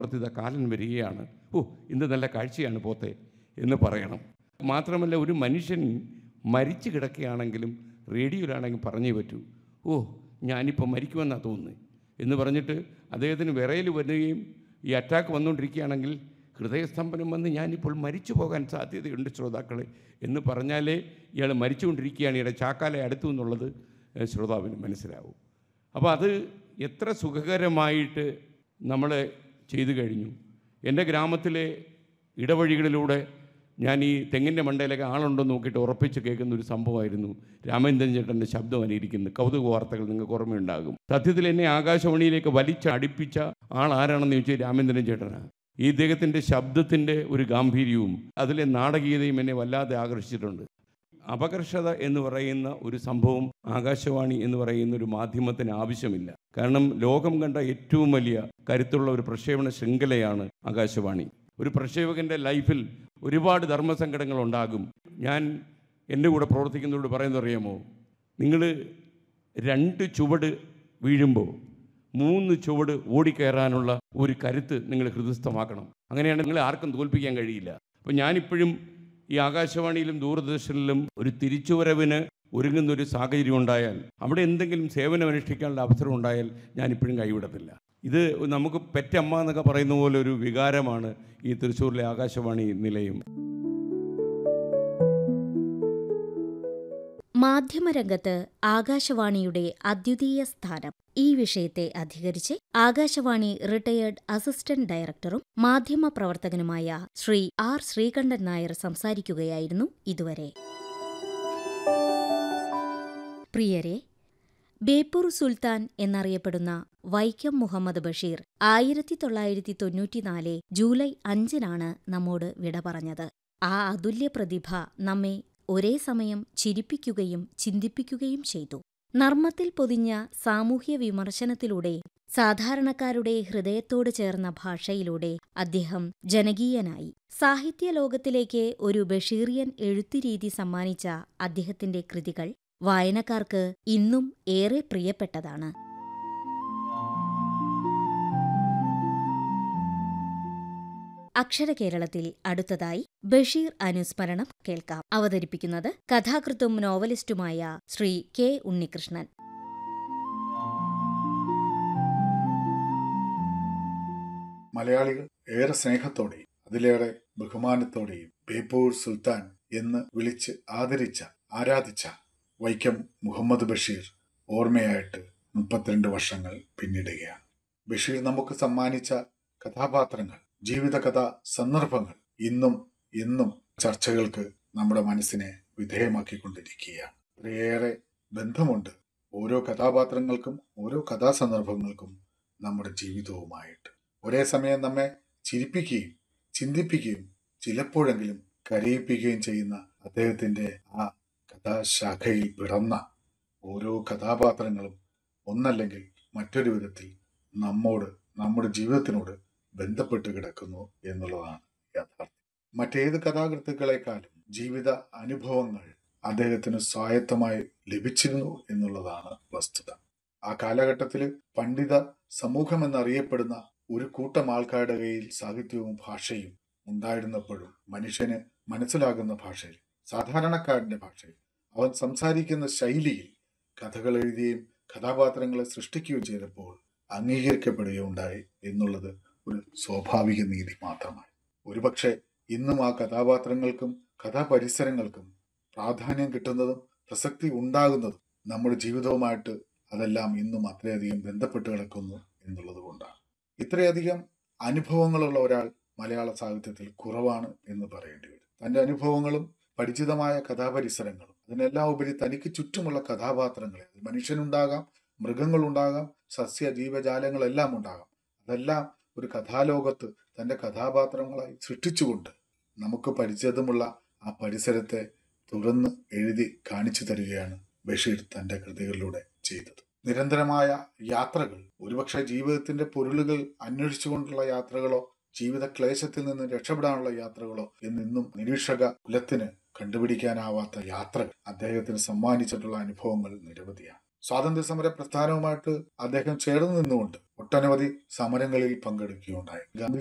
പ്രത്യുത കാലൻ വരികയാണ് ഓ ഇന്ന് നല്ല കാഴ്ചയാണ് പോത്തെ എന്ന് പറയണം മാത്രമല്ല ഒരു മനുഷ്യൻ മരിച്ചു കിടക്കുകയാണെങ്കിലും റേഡിയോയിലാണെങ്കിൽ പറഞ്ഞേ പറ്റൂ ഓ ഞാനിപ്പോൾ മരിക്കുമെന്നാണ് തോന്നുന്നത് എന്ന് പറഞ്ഞിട്ട് അദ്ദേഹത്തിന് വിറയിൽ വരികയും ഈ അറ്റാക്ക് വന്നുകൊണ്ടിരിക്കുകയാണെങ്കിൽ ഹൃദയസ്തംഭനം വന്ന് ഞാനിപ്പോൾ മരിച്ചു പോകാൻ സാധ്യതയുണ്ട് ശ്രോതാക്കളെ എന്ന് പറഞ്ഞാലേ ഇയാൾ മരിച്ചുകൊണ്ടിരിക്കുകയാണ് ഇയാളുടെ ചാക്കാലെ അടുത്തു എന്നുള്ളത് ഏഹ്, ശ്രോതാവിന് മനസ്സിലാവും അപ്പോൾ അത് എത്ര സുഖകരമായിട്ട് നമ്മൾ ചെയ്തു കഴിഞ്ഞു എൻ്റെ ഗ്രാമത്തിലെ ഇടവഴികളിലൂടെ ഞാൻ ഈ തെങ്ങിൻ്റെ മണ്ടയിലൊക്കെ ആളുണ്ടോ എന്ന് നോക്കിയിട്ട് ഉറപ്പിച്ച് കേൾക്കുന്ന ഒരു സംഭവമായിരുന്നു രാമേന്ദ്രൻ ചേട്ടൻ്റെ ശബ്ദം അനുകരിക്കുന്നത് കൗതുക വാർത്തകൾ നിങ്ങൾക്ക് ഓർമ്മയുണ്ടാകും സത്യത്തിൽ എന്നെ ആകാശവാണിയിലേക്ക് വലിച്ച് അടുപ്പിച്ച ആൾ ആരാണെന്ന് ചോദിച്ചാൽ രാമേന്ദ്രൻ ചേട്ടനാണ് ഈ ഇദ്ദേഹത്തിൻ്റെ ശബ്ദത്തിൻ്റെ ഒരു ഗാംഭീര്യവും അതിലെ നാടകീയതയും എന്നെ വല്ലാതെ ആകർഷിച്ചിട്ടുണ്ട് അപകർഷത എന്ന് പറയുന്ന ഒരു സംഭവം ആകാശവാണി എന്ന് പറയുന്ന ഒരു മാധ്യമത്തിന് ആവശ്യമില്ല കാരണം ലോകം കണ്ട ഏറ്റവും വലിയ കരുത്തുള്ള ഒരു പ്രക്ഷേപണ ശൃംഖലയാണ് ആകാശവാണി ഒരു പ്രക്ഷേപകൻ്റെ ലൈഫിൽ ഒരുപാട് ധർമ്മസങ്കടങ്ങൾ ഉണ്ടാകും ഞാൻ എൻ്റെ കൂടെ പ്രവർത്തിക്കുന്നവരോട് പറയുന്നത് അറിയാമോ നിങ്ങൾ രണ്ട് ചുവട് വീഴുമ്പോൾ മൂന്ന് ചുവട് ഓടിക്കയറാനുള്ള ഒരു കരുത്ത് നിങ്ങൾ ഹൃദയസ്ഥമാക്കണം അങ്ങനെയാണ് നിങ്ങളെ ആർക്കും തോൽപ്പിക്കാൻ കഴിയില്ല അപ്പോൾ ഞാനിപ്പോഴും ഈ ആകാശവാണിയിലും ദൂരദർശനിലും ഒരു തിരിച്ചുവരവിന് ഒരുങ്ങുന്ന ഒരു സാഹചര്യം ഉണ്ടായാൽ അവിടെ എന്തെങ്കിലും സേവനം അനുഷ്ഠിക്കാനുള്ള അവസരം ഉണ്ടായാൽ ഞാനിപ്പോഴും കൈവിടത്തില്ല ഇത് നമുക്ക് പെറ്റമ്മ എന്നൊക്കെ പറയുന്ന പോലെ ഒരു വികാരമാണ് ഈ തൃശ്ശൂരിലെ ആകാശവാണി നിലയം മാധ്യമരംഗത്ത് ആകാശവാണിയുടെ അദ്വിതീയ സ്ഥാനം ഈ വിഷയത്തെ അധികരിച്ച് ആകാശവാണി റിട്ടയേർഡ് അസിസ്റ്റന്റ് ഡയറക്ടറും മാധ്യമപ്രവർത്തകനുമായ ശ്രീ ആർ ശ്രീകണ്ഠൻ നായർ സംസാരിക്കുകയായിരുന്നു ഇതുവരെ പ്രിയരെ ബേപ്പൂർ സുൽത്താൻ എന്നറിയപ്പെടുന്ന വൈക്കം മുഹമ്മദ് ബഷീർ ആയിരത്തി തൊള്ളായിരത്തി തൊണ്ണൂറ്റിനാല് ജൂലൈ അഞ്ചിനാണ് നമ്മോട് വിട പറഞ്ഞത് ആ അതുല്യ പ്രതിഭ നമ്മെ ഒരേ സമയം ചിരിപ്പിക്കുകയും ചിന്തിപ്പിക്കുകയും ചെയ്തു നർമ്മത്തിൽ പൊതിഞ്ഞ സാമൂഹ്യ വിമർശനത്തിലൂടെ സാധാരണക്കാരുടെ ഹൃദയത്തോട് ചേർന്ന ഭാഷയിലൂടെ അദ്ദേഹം ജനകീയനായി സാഹിത്യലോകത്തിലേക്ക് ഒരു ബഷീറിയൻ എഴുത്തുരീതി സമ്മാനിച്ച അദ്ദേഹത്തിന്റെ കൃതികൾ വായനക്കാർക്ക് ഇന്നും ഏറെ പ്രിയപ്പെട്ടതാണ് അക്ഷരകേരളത്തിൽ അടുത്തതായി ബഷീർ അനുസ്മരണം കേൾക്കാം അവതരിപ്പിക്കുന്നത് കഥാകൃത്തും നോവലിസ്റ്റുമായ ശ്രീ കെ ഉണ്ണികൃഷ്ണൻ മലയാളികൾ ഏറെ സ്നേഹത്തോടെയും അതിലേറെ ബഹുമാനത്തോടെയും ബേപ്പൂർ സുൽത്താൻ എന്ന് വിളിച്ച് ആദരിച്ച ആരാധിച്ച വൈക്കം മുഹമ്മദ് ബഷീർ ഓർമ്മയായിട്ട് മുപ്പത്തിരണ്ട് വർഷങ്ങൾ പിന്നിടുകയാണ് ബഷീർ നമുക്ക് സമ്മാനിച്ച കഥാപാത്രങ്ങൾ ജീവിതകഥ സന്ദർഭങ്ങൾ ഇന്നും എന്നും ചർച്ചകൾക്ക് നമ്മുടെ മനസ്സിനെ വിധേയമാക്കിക്കൊണ്ടിരിക്കുകയാണ് അത്രയേറെ ബന്ധമുണ്ട് ഓരോ കഥാപാത്രങ്ങൾക്കും ഓരോ കഥാസന്ദർഭങ്ങൾക്കും നമ്മുടെ ജീവിതവുമായിട്ട് ഒരേ സമയം നമ്മെ ചിരിപ്പിക്കുകയും ചിന്തിപ്പിക്കുകയും ചിലപ്പോഴെങ്കിലും കരയിപ്പിക്കുകയും ചെയ്യുന്ന അദ്ദേഹത്തിന്റെ ആ കഥാശാഖയിൽ പിറന്ന ഓരോ കഥാപാത്രങ്ങളും ഒന്നല്ലെങ്കിൽ മറ്റൊരു വിധത്തിൽ നമ്മോട് നമ്മുടെ ജീവിതത്തിനോട് ബന്ധപ്പെട്ട് കിടക്കുന്നു എന്നുള്ളതാണ് യാഥാർത്ഥ്യം മറ്റേത് കഥാകൃത്തുക്കളെക്കാളും ജീവിത അനുഭവങ്ങൾ അദ്ദേഹത്തിന് സ്വായത്തമായി ലഭിച്ചിരുന്നു എന്നുള്ളതാണ് വസ്തുത ആ കാലഘട്ടത്തിൽ പണ്ഡിത സമൂഹം എന്നറിയപ്പെടുന്ന ഒരു കൂട്ടം ആൾക്കാരുടെ കയ്യിൽ സാഹിത്യവും ഭാഷയും ഉണ്ടായിരുന്നപ്പോഴും മനുഷ്യന് മനസ്സിലാകുന്ന ഭാഷയിൽ സാധാരണക്കാരന്റെ ഭാഷയിൽ അവൻ സംസാരിക്കുന്ന ശൈലിയിൽ കഥകൾ എഴുതുകയും കഥാപാത്രങ്ങളെ സൃഷ്ടിക്കുകയും ചെയ്തപ്പോൾ അംഗീകരിക്കപ്പെടുകയുണ്ടായി എന്നുള്ളത് ഒരു സ്വാഭാവിക നീതി മാത്രമാണ് ഒരുപക്ഷെ ഇന്നും ആ കഥാപാത്രങ്ങൾക്കും കഥാപരിസരങ്ങൾക്കും പ്രാധാന്യം കിട്ടുന്നതും പ്രസക്തി ഉണ്ടാകുന്നതും നമ്മുടെ ജീവിതവുമായിട്ട് അതെല്ലാം ഇന്നും അത്രയധികം ബന്ധപ്പെട്ട് കിടക്കുന്നു എന്നുള്ളത് കൊണ്ടാണ് ഇത്രയധികം അനുഭവങ്ങളുള്ള ഒരാൾ മലയാള സാഹിത്യത്തിൽ കുറവാണ് എന്ന് പറയേണ്ടി വരും തന്റെ അനുഭവങ്ങളും പരിചിതമായ കഥാപരിസരങ്ങളും അതിനെല്ലാം ഉപരി തനിക്ക് ചുറ്റുമുള്ള കഥാപാത്രങ്ങളെ അത് മനുഷ്യനുണ്ടാകാം മൃഗങ്ങളുണ്ടാകാം സസ്യ ജീവജാലങ്ങളെല്ലാം ഉണ്ടാകാം അതെല്ലാം ഒരു കഥാലോകത്ത് തന്റെ കഥാപാത്രങ്ങളായി സൃഷ്ടിച്ചുകൊണ്ട് നമുക്ക് പരിചിതമുള്ള ആ പരിസരത്തെ തുറന്ന് എഴുതി കാണിച്ചു തരികയാണ് ബഷീർ തന്റെ കൃതികളിലൂടെ ചെയ്തത് നിരന്തരമായ യാത്രകൾ ഒരുപക്ഷെ ജീവിതത്തിന്റെ പൊരുളുകൾ അന്വേഷിച്ചുകൊണ്ടുള്ള യാത്രകളോ ജീവിത ക്ലേശത്തിൽ നിന്ന് രക്ഷപ്പെടാനുള്ള യാത്രകളോ എന്നിന്നും നിരീക്ഷക കുലത്തിന് കണ്ടുപിടിക്കാനാവാത്ത യാത്രകൾ അദ്ദേഹത്തിന് സമ്മാനിച്ചിട്ടുള്ള അനുഭവങ്ങൾ നിരവധിയാണ് സ്വാതന്ത്ര്യ സമര പ്രസ്ഥാനവുമായിട്ട് അദ്ദേഹം ചേർന്ന് നിന്നുകൊണ്ട് ഒട്ടനവധി സമരങ്ങളിൽ പങ്കെടുക്കുകയുണ്ടായി ഗാന്ധി